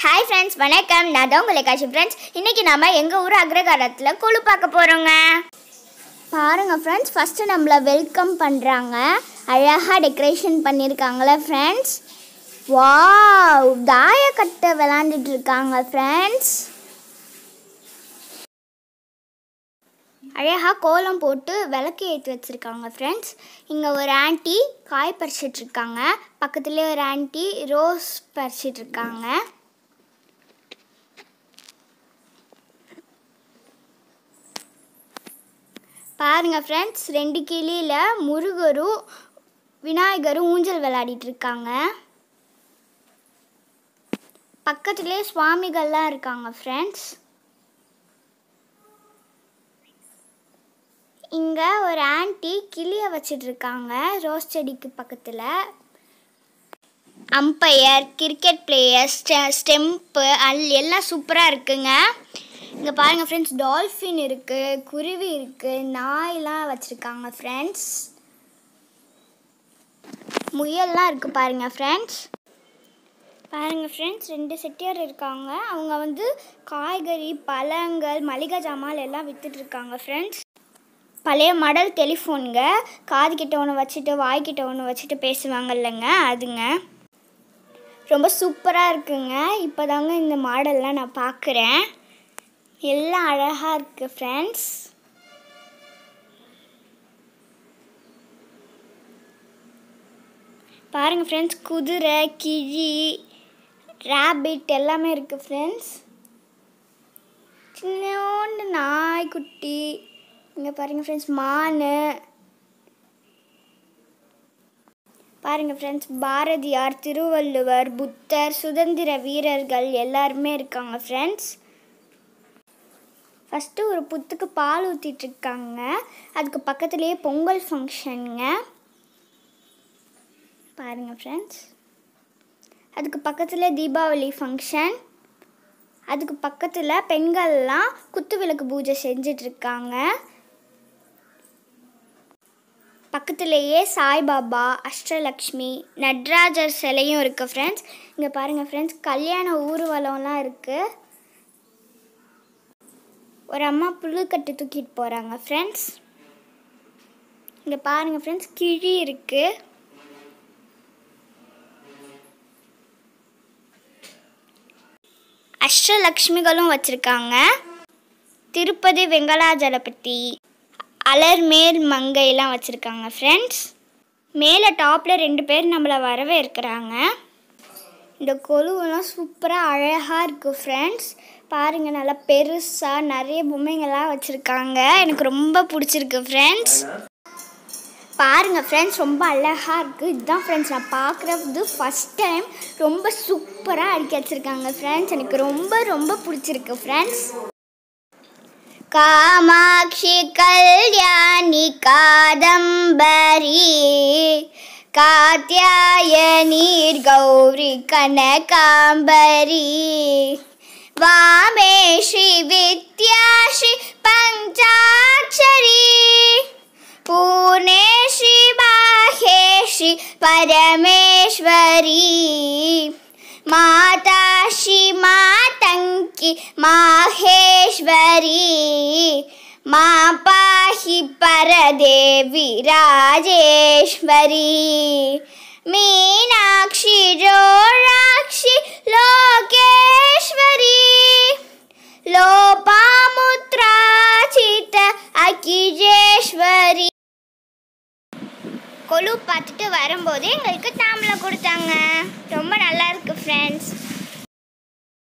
hi friends வணக்கம் நான் தான் உங்களை காட்சி ஃப்ரெண்ட்ஸ் இன்றைக்கி நம்ம எங்கள் ஊர் அக்ரகாரத்தில் குழு பார்க்க போகிறோங்க பாருங்கள் ஃப்ரெண்ட்ஸ் ஃபஸ்ட்டு நம்மளை வெல்கம் பண்ணுறாங்க அழகாக டெக்கரேஷன் பண்ணியிருக்காங்களே ஃப்ரெண்ட்ஸ் வாவ் தாயக்கட்டை விளாண்டுட்டு இருக்காங்க ஃப்ரெண்ட்ஸ் அழகாக கோலம் போட்டு விளக்கு ஏற்றி வச்சுருக்காங்க ஃப்ரெண்ட்ஸ் இங்கே ஒரு ஆன்ட்டி காய் பறிச்சிட்டு இருக்காங்க பக்கத்துலேயே ஒரு ஆன்ட்டி ரோஸ் பறிச்சிட்டு இருக்காங்க பாருங்கள் ஃப்ரெண்ட்ஸ் ரெண்டு கிளியில் முருகரும் விநாயகரும் ஊஞ்சல் விளையாடிட்டு இருக்காங்க பக்கத்துலேயே சுவாமிகள்லாம் இருக்காங்க ஃப்ரெண்ட்ஸ் இங்கே ஒரு ஆன்ட்டி கிளியை வச்சிட்டு இருக்காங்க ரோஸ் செடிக்கு பக்கத்தில் அம்பையர் கிரிக்கெட் பிளேயர் ஸ்டெ ஸ்டெம்ப்பு அல் எல்லாம் சூப்பராக இருக்குங்க இங்கே பாருங்கள் ஃப்ரெண்ட்ஸ் டால்ஃபின் இருக்குது குருவி இருக்குது நாயெலாம் வச்சுருக்காங்க ஃப்ரெண்ட்ஸ் முயல்லாம் இருக்குது பாருங்கள் ஃப்ரெண்ட்ஸ் பாருங்கள் ஃப்ரெண்ட்ஸ் ரெண்டு செட்டியார் இருக்காங்க அவங்க வந்து காய்கறி பழங்கள் மளிகை ஜாமான் எல்லாம் வித்துட்டு இருக்காங்க ஃப்ரெண்ட்ஸ் பழைய மாடல் டெலிஃபோனுங்க காது கிட்ட ஒன்று வச்சுட்டு வாய்க்கிட்ட ஒன்று வச்சுட்டு பேசுவாங்க இல்லைங்க அதுங்க ரொம்ப சூப்பராக இருக்குங்க இப்போ தாங்க இந்த மாடல்லாம் நான் பார்க்குறேன் எல்லாம் அழகாக இருக்குது ஃப்ரெண்ட்ஸ் பாருங்கள் ஃப்ரெண்ட்ஸ் குதிரை கிழி ரேபிட் எல்லாமே இருக்குது ஃப்ரெண்ட்ஸ் சின்னோண்டு நாய்க்குட்டி இங்கே பாருங்கள் ஃப்ரெண்ட்ஸ் மான் பாருங்கள் ஃப்ரெண்ட்ஸ் பாரதியார் திருவள்ளுவர் புத்தர் சுதந்திர வீரர்கள் எல்லாருமே இருக்காங்க ஃப்ரெண்ட்ஸ் ஃபஸ்ட்டு ஒரு புத்துக்கு பால் ஊற்றிட்டு இருக்காங்க அதுக்கு பக்கத்துலேயே பொங்கல் ஃபங்க்ஷனுங்க பாருங்கள் ஃப்ரெண்ட்ஸ் அதுக்கு பக்கத்தில் தீபாவளி ஃபங்க்ஷன் அதுக்கு பக்கத்தில் பெண்கள்லாம் குத்து விளக்கு பூஜை செஞ்சிட்ருக்காங்க பக்கத்துலேயே சாய்பாபா அஷ்டலக்ஷ்மி நட்ராஜர் சிலையும் இருக்குது ஃப்ரெண்ட்ஸ் இங்கே பாருங்கள் ஃப்ரெண்ட்ஸ் கல்யாண ஊர்வலம்லாம் இருக்குது ஒரு அம்மா புல்லுக்கட்டு தூக்கிட்டு போகிறாங்க ஃப்ரெண்ட்ஸ் இங்கே பாருங்கள் ஃப்ரெண்ட்ஸ் கிழி இருக்குது அஷ்டலக்ஷ்மிகளும் வச்சுருக்காங்க திருப்பதி வெங்கடாஜலபதி அலர்மேல் மங்கையெல்லாம் வச்சுருக்காங்க ஃப்ரெண்ட்ஸ் மேலே டாப்பில் ரெண்டு பேர் நம்மளை வரவேற்கிறாங்க இந்த கொலுவெல்லாம் சூப்பராக அழகாக இருக்குது ஃப்ரெண்ட்ஸ் பாருங்கள் நல்லா பெருசாக நிறைய பொம்மைங்கள்லாம் வச்சுருக்காங்க எனக்கு ரொம்ப பிடிச்சிருக்கு ஃப்ரெண்ட்ஸ் பாருங்கள் ஃப்ரெண்ட்ஸ் ரொம்ப அழகாக இருக்குது இதுதான் ஃப்ரெண்ட்ஸ் நான் பார்க்குறது ஃபஸ்ட் டைம் ரொம்ப சூப்பராக அடிக்க வச்சுருக்காங்க ஃப்ரெண்ட்ஸ் எனக்கு ரொம்ப ரொம்ப பிடிச்சிருக்கு ஃப்ரெண்ட்ஸ் காமாட்சி கல்யாணி காதம்பரி காத்தியாயனீர் கௌரி கனகாம்பரி வாமேஷி வித்யாஷி பஞ்சாட்சரி पूर्णेशि माहेशि परमेश्वरी माता श्री मातङ्की माहेश्वरी मा पाहि परदेवी राजेश्वरी मीनाक्षी जोराक्षि लोकेश्वरी लोपामुद्राचित அகிஜேஸ்வரி கொலு பார்த்துட்டு வரும்போது எங்களுக்கு தாம்பளம் கொடுத்தாங்க ரொம்ப நல்லா இருக்கு ஃப்ரெண்ட்ஸ்